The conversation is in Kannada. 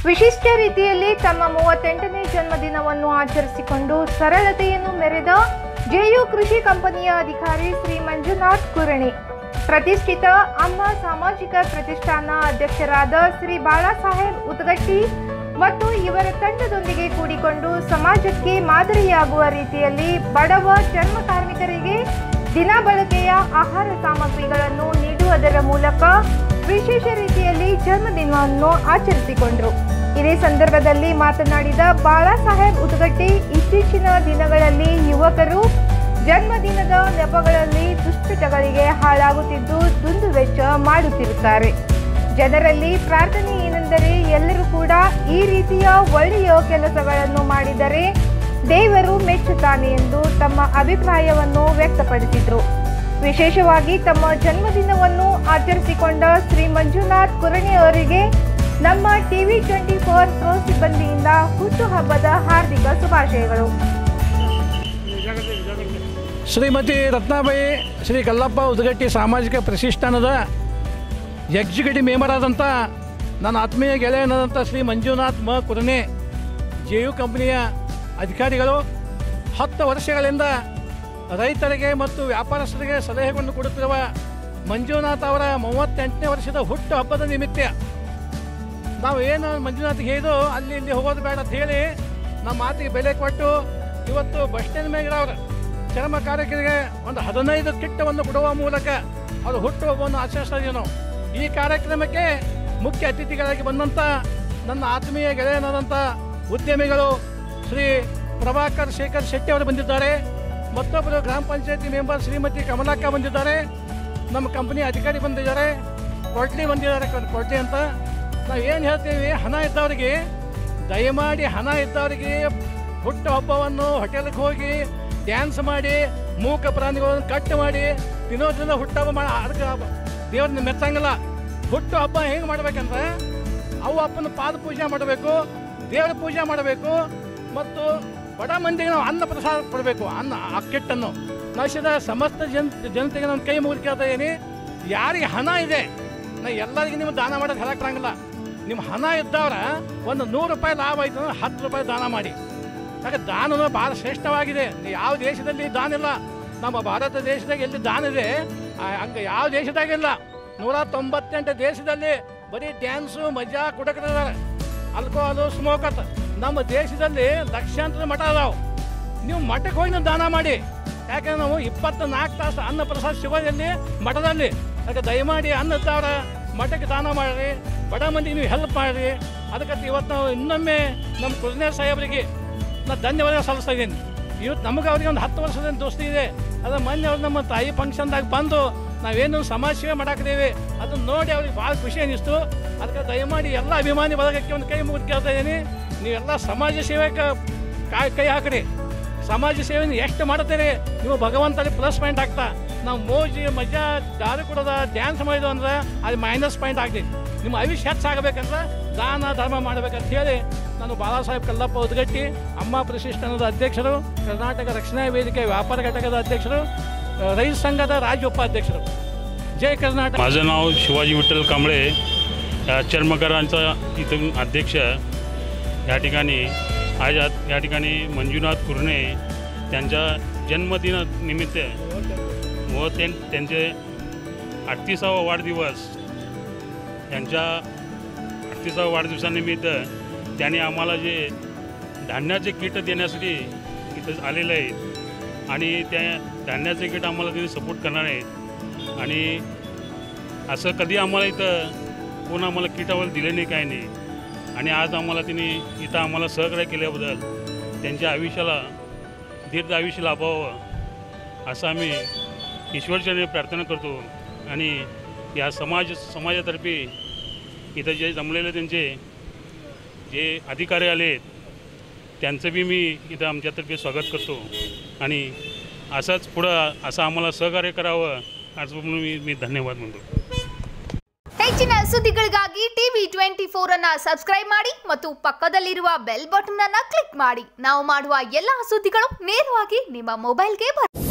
ವಿಶಿಷ್ಟ ರೀತಿಯಲ್ಲಿ ತಮ್ಮ ಮೂವತ್ತೆಂಟನೇ ಜನ್ಮದಿನವನ್ನು ಆಚರಿಸಿಕೊಂಡು ಸರಳತೆಯನ್ನು ಮೆರೆದ ಜೆಯು ಕೃಷಿ ಕಂಪನಿಯ ಅಧಿಕಾರಿ ಶ್ರೀ ಮಂಜುನಾಥ್ ಕುರಣಿ ಪ್ರತಿಷ್ಠಿತ ಅಮ್ಮ ಸಾಮಾಜಿಕ ಪ್ರತಿಷ್ಠಾನ ಅಧ್ಯಕ್ಷರಾದ ಶ್ರೀ ಬಾಳಾಸಾಹೇಬ್ ಉದ್ಗಟ್ಟಿ ಮತ್ತು ಇವರ ತಂಡದೊಂದಿಗೆ ಕೂಡಿಕೊಂಡು ಸಮಾಜಕ್ಕೆ ಮಾದರಿಯಾಗುವ ರೀತಿಯಲ್ಲಿ ಬಡವ ಚರ್ಮ ಕಾರ್ಮಿಕರಿಗೆ ದಿನ ಬಳಕೆಯ ಆಹಾರ ಸಾಮಗ್ರಿಗಳನ್ನು ನೀಡುವುದರ ಮೂಲಕ ವಿಶೇಷ ರೀತಿಯಲ್ಲಿ ಜನ್ಮದಿನವನ್ನು ಆಚರಿಸಿಕೊಂಡರು ಇದೇ ಸಂದರ್ಭದಲ್ಲಿ ಮಾತನಾಡಿದ ಬಾಳಾಸಾಹೇಬ್ ಉದ್ಗಟ್ಟಿ ಇತ್ತೀಚಿನ ದಿನಗಳಲ್ಲಿ ಯುವಕರು ಜನ್ಮದಿನದ ನೆಪಗಳಲ್ಲಿ ದುಶ್ಚಟಗಳಿಗೆ ಹಾಳಾಗುತ್ತಿದ್ದು ದುಂದು ವೆಚ್ಚ ಮಾಡುತ್ತಿರುತ್ತಾರೆ ಜನರಲ್ಲಿ ಪ್ರಾರ್ಥನೆ ಏನೆಂದರೆ ಎಲ್ಲರೂ ಕೂಡ ಈ ರೀತಿಯ ಒಳ್ಳೆಯ ಕೆಲಸಗಳನ್ನು ಮಾಡಿದರೆ ದೇವರು ಮೆಚ್ಚುತ್ತಾನೆ ಎಂದು ತಮ್ಮ ಅಭಿಪ್ರಾಯವನ್ನು ವ್ಯಕ್ತಪಡಿಸಿದರು ವಿಶೇಷವಾಗಿ ತಮ್ಮ ಜನ್ಮದಿನವನ್ನು ಆಚರಿಸಿಕೊಂಡ ಶ್ರೀ ಮಂಜುನಾಥ್ ಕುರಣಿ ಅವರಿಗೆ ನಮ್ಮ ಟಿವಿ ಟ್ವೆಂಟಿ ಫೋರ್ ಪ್ರೋ ಸಿಬ್ಬಂದಿಯಿಂದ ಹುಟ್ಟುಹಬ್ಬದ ಹಾರ್ದಿಕ ಶುಭಾಶಯಗಳು ಶ್ರೀಮತಿ ರತ್ನಾಬಾಯಿ ಶ್ರೀ ಕಲ್ಲಪ್ಪ ಉದಗಟ್ಟಿ ಸಾಮಾಜಿಕ ಪ್ರತಿಷ್ಠಾನದ ಎಕ್ಸಿಕ್ಯೂಟಿವ್ ಮೆಂಬರ್ ಆದಂಥ ನನ್ನ ಆತ್ಮೀಯ ಗೆಳೆಯನಾದಂಥ ಶ್ರೀ ಮಂಜುನಾಥ್ ಮ ಕುರನೆ ಜೆ ಯು ಕಂಪನಿಯ ಅಧಿಕಾರಿಗಳು ಹತ್ತು ವರ್ಷಗಳಿಂದ ರೈತರಿಗೆ ಮತ್ತು ವ್ಯಾಪಾರಸ್ಥರಿಗೆ ಸಲಹೆಗಳನ್ನು ಕೊಡುತ್ತಿರುವ ಮಂಜುನಾಥ್ ಅವರ ಮೂವತ್ತೆಂಟನೇ ವರ್ಷದ ಹುಟ್ಟು ಹಬ್ಬದ ನಿಮಿತ್ತ ನಾವು ಏನು ಮಂಜುನಾಥ್ಗೆ ಹೇಳಿದು ಅಲ್ಲಿ ಇಲ್ಲಿ ಹೋಗೋದು ಬೇಡ ಅಂತ ಹೇಳಿ ನಮ್ಮ ಮಾತಿಗೆ ಬೆಲೆ ಕೊಟ್ಟು ಇವತ್ತು ಬಸ್ ಸ್ಟ್ಯಾಂಡ್ ಮೇಗಿರವ್ರು ಚರ್ಮ ಕಾರ್ಯಕ್ರಮಕ್ಕೆ ಒಂದು ಹದಿನೈದು ಕಿಟ್ಟವನ್ನು ಕೊಡುವ ಮೂಲಕ ಅದು ಹುಟ್ಟುಹಬ್ಬವನ್ನು ಆಚರಿಸ್ತಾ ಇದೀವಿ ನಾವು ಈ ಕಾರ್ಯಕ್ರಮಕ್ಕೆ ಮುಖ್ಯ ಅತಿಥಿಗಳಾಗಿ ಬಂದಂಥ ನನ್ನ ಆತ್ಮೀಯ ಗೆಳೆಯನಾದಂಥ ಉದ್ಯಮಿಗಳು ಶ್ರೀ ಪ್ರಭಾಕರ್ ಶೇಖರ್ ಶೆಟ್ಟಿ ಅವರು ಬಂದಿದ್ದಾರೆ ಮತ್ತೊಬ್ಬರು ಗ್ರಾಮ ಪಂಚಾಯತಿ ಮೆಂಬರ್ ಶ್ರೀಮತಿ ಕಮಲಕ್ಕ ಬಂದಿದ್ದಾರೆ ನಮ್ಮ ಕಂಪನಿ ಅಧಿಕಾರಿ ಬಂದಿದ್ದಾರೆ ಕೊಟ್ಲಿ ಬಂದಿದ್ದಾರೆ ಕೊ- ಕೊಟ್ಲಿ ಅಂತ ನಾವು ಏನು ಹೇಳ್ತೀವಿ ಹಣ ಇದ್ದವರಿಗೆ ದಯಮಾಡಿ ಹಣ ಇದ್ದವರಿಗೆ ಹುಟ್ಟು ಹಬ್ಬವನ್ನು ಹೋಟೆಲ್ಗೆ ಹೋಗಿ ಡ್ಯಾನ್ಸ್ ಮಾಡಿ ಮೂಕ ಪ್ರಾಣಿಗಳನ್ನು ಕಟ್ ಮಾಡಿ ತಿನ್ನೋದ್ರಿಂದ ಹುಟ್ಟುಹಬ್ಬ ಮಾಡಿ ಅದಕ್ಕೆ ದೇವ್ರನ್ನ ಮೆಚ್ಚಂಗಿಲ್ಲ ಹುಟ್ಟು ಹಬ್ಬ ಹೆಂಗೆ ಮಾಡ್ಬೇಕಂದ್ರೆ ಅವು ಅಪ್ಪನ ಪಾದ ಪೂಜೆ ಮಾಡಬೇಕು ದೇವರ ಪೂಜೆ ಮಾಡಬೇಕು ಮತ್ತು ಬಡ ಮಂದಿಗೆ ನಾವು ಅನ್ನ ಪ್ರಸಾದ ಕೊಡಬೇಕು ಅನ್ನ ಆ ಕಿಟ್ಟನ್ನು ನಶದ ಸಮಸ್ತ ಜನ ಜನತೆಗೆ ನಾನು ಕೈ ಮುಗಿದು ಕೇಳ್ತಾ ಇದ್ದೀನಿ ಯಾರಿಗೆ ಹಣ ಇದೆ ನಾ ಎಲ್ಲರಿಗೆ ನೀವು ದಾನ ಮಾಡೋದು ಹೇಳಕ್ಕಾಗಲ್ಲ ನಿಮ್ಮ ಹಣ ಇದ್ದವ್ರ ಒಂದು ನೂರು ರೂಪಾಯಿ ಲಾಭ ಆಯ್ತು ಅಂದ್ರೆ ಹತ್ತು ರೂಪಾಯಿ ದಾನ ಮಾಡಿ ಯಾಕೆ ದಾನ ಭಾಳ ಶ್ರೇಷ್ಠವಾಗಿದೆ ಯಾವ ದೇಶದಲ್ಲಿ ದಾನ ಇಲ್ಲ ನಮ್ಮ ಭಾರತ ದೇಶದಾಗ ಎಲ್ಲಿ ದಾನ ಇದೆ ಆ- ಹಂಗೆ ಯಾವ ದೇಶದಾಗಿಲ್ಲ ನೂರ ತೊಂಬತ್ತೆಂಟು ದೇಶದಲ್ಲಿ ಬರೀ ಡ್ಯಾನ್ಸು ಮಜಾ ಕುಡಕದಾರೆ ಆಲ್ಕೋಹಾಲು ಸ್ಮೋಕತ್ ನಮ್ಮ ದೇಶದಲ್ಲಿ ಲಕ್ಷಾಂತರ ಮಠ ಅದಾವೆ ನೀವು ಮಠಕ್ಕೆ ಹೋಗಿ ನೀವು ದಾನ ಮಾಡಿ ಯಾಕಂದ್ರೆ ನಾವು ಇಪ್ಪತ್ತ ನಾಲ್ಕು ತಾಸು ಅನ್ನ ಪ್ರಸಾದ ಸಿಗೋದಲ್ಲಿ ಮಠದಲ್ಲಿ ಯಾಕೆ ದಯಮಾಡಿ ಅನ್ನ ಇದ್ದವ್ರ ಮಠಕ್ಕೆ ದಾನ ಮಾಡಿರಿ ಬಡ ಮಂದಿಗೆ ನೀವು ಹೆಲ್ಪ್ ಮಾಡಿರಿ ಅದಕ್ಕೆ ಇವತ್ತು ನಾವು ಇನ್ನೊಮ್ಮೆ ನಮ್ಮ ಕುಲನೇರ್ ಸಾಹೇಬರಿಗೆ ನಾನು ಧನ್ಯವಾದ ಸಲ್ಲಿಸ್ತಾ ಇದ್ದೀನಿ ಇವತ್ತು ನಮಗೆ ಅವ್ರಿಗೆ ಒಂದು ಹತ್ತು ವರ್ಷದ ದೋಸ್ತಿ ಇದೆ ಅದು ಮೊನ್ನೆ ಅವ್ರು ನಮ್ಮ ತಾಯಿ ಫಂಕ್ಷನ್ದಾಗ ಬಂದು ನಾವೇನು ಸಮಾಜ ಸೇವೆ ಮಾಡಾಕಿದ್ದೇವೆ ಅದನ್ನ ನೋಡಿ ಅವ್ರಿಗೆ ಭಾಳ ಖುಷಿ ಅನ್ನಿಸ್ತು ಅದಕ್ಕೆ ದಯಮಾಡಿ ಎಲ್ಲ ಅಭಿಮಾನಿ ಬಳಗಕ್ಕೆ ಒಂದು ಕೈ ಮುಗಿದು ಕೇಳ್ತಾ ಇದ್ದೀನಿ ನೀವೆಲ್ಲ ಸಮಾಜ ಸೇವೆಗೆ ಕಾಯ್ ಕೈ ಹಾಕ್ರಿ ಸಮಾಜ ಸೇವೆನ ಎಷ್ಟು ಮಾಡ್ತೀರಿ ನೀವು ಭಗವಂತಲ್ಲಿ ಪ್ಲಸ್ ಪಾಯಿಂಟ್ ಆಗ್ತಾ ನಾವು ಮೋಜಿ ಮಜಾ ದಾರಿ ಕೊಡೋದ ಡ್ಯಾನ್ಸ್ ಮಾಡಿದ್ವು ಅಂದ್ರೆ ಅದು ಮೈನಸ್ ಪಾಯಿಂಟ್ ಆಗ್ತೈತಿ ನಿಮ್ಮ ಆಯುಷ್ಯ ಹೆಚ್ಚಾಗಬೇಕಂದ್ರೆ ದಾನ ಧರ್ಮ ಮಾಡ್ಬೇಕಂತ ಹೇಳಿ ನಾನು ಬಾಳಾ ಸಾಹೇಬ್ ಕಲ್ಲಪ್ಪ ಉದ್ಗಟ್ಟಿ ಅಮ್ಮ ಪ್ರತಿಷ್ಠಾನದ ಅಧ್ಯಕ್ಷರು ಕರ್ನಾಟಕ ರಕ್ಷಣಾ ವೇದಿಕೆ ವ್ಯಾಪಾರ ಘಟಕದ ಅಧ್ಯಕ್ಷರು ಅ, ರೈತ ಸಂಘದ ರಾಜ್ಯ ಉಪಾಧ್ಯಕ್ಷರು ಜೈ ಕರ್ನಾಟಕ माझं नाव शिवाजी विठ्ठल कांबळे या चर्मकारांचा इथून अध्यक्ष या ठिकाणी आज या या ठिकाणी मंजुनाथ कुर्णे त्यांच्या जन्मदिनानिमित्त व त्यां त्यांचे अडतीसावा वाढदिवस त्यांच्या अडतीसावा वाढदिवसानिमित्त त्यांनी आम्हाला जे धान्याचे किट देण्यासाठी इथं आलेले आहेत आणि त्या धान्याचे किट आम्हाला त्यांनी सपोर्ट करणार आहेत आणि असं कधी आम्हाला इथं कोण आम्हाला किटावर दिले नाही काय नाही आणि आज आम्हाला त्यांनी इथं आम्हाला सहकार्य केल्याबद्दल त्यांच्या आयुष्याला दीर्घ आयुष्य लाभावं असं आम्ही ईश्वरचरणी प्रार्थना करतो आणि या समाज समाजातर्फे इथं जे जमलेले त्यांचे जे अधिकारी आले आहेत त्यांचं बी मी इथं आमच्यातर्फे स्वागत करतो आणि असंच पुढं असं आम्हाला सहकार्य करावं आज म्हणून मी मी धन्यवाद म्हणतो ಹೆಚ್ಚಿನ ಸುದ್ದಿಗಳಿಗಾಗಿ ಟಿವಿ ಟ್ವೆಂಟಿ ಫೋರ್ ಅನ್ನ ಸಬ್ಸ್ಕ್ರೈಬ್ ಮಾಡಿ ಮತ್ತು ಪಕ್ಕದಲ್ಲಿರುವ ಬೆಲ್ ಬಟನ್ ಅನ್ನ ಕ್ಲಿಕ್ ಮಾಡಿ ನಾವು ಮಾಡುವ ಎಲ್ಲಾ ಸುದ್ದಿಗಳು ನೇರವಾಗಿ ನಿಮ್ಮ ಮೊಬೈಲ್ಗೆ ಬರುತ್ತೆ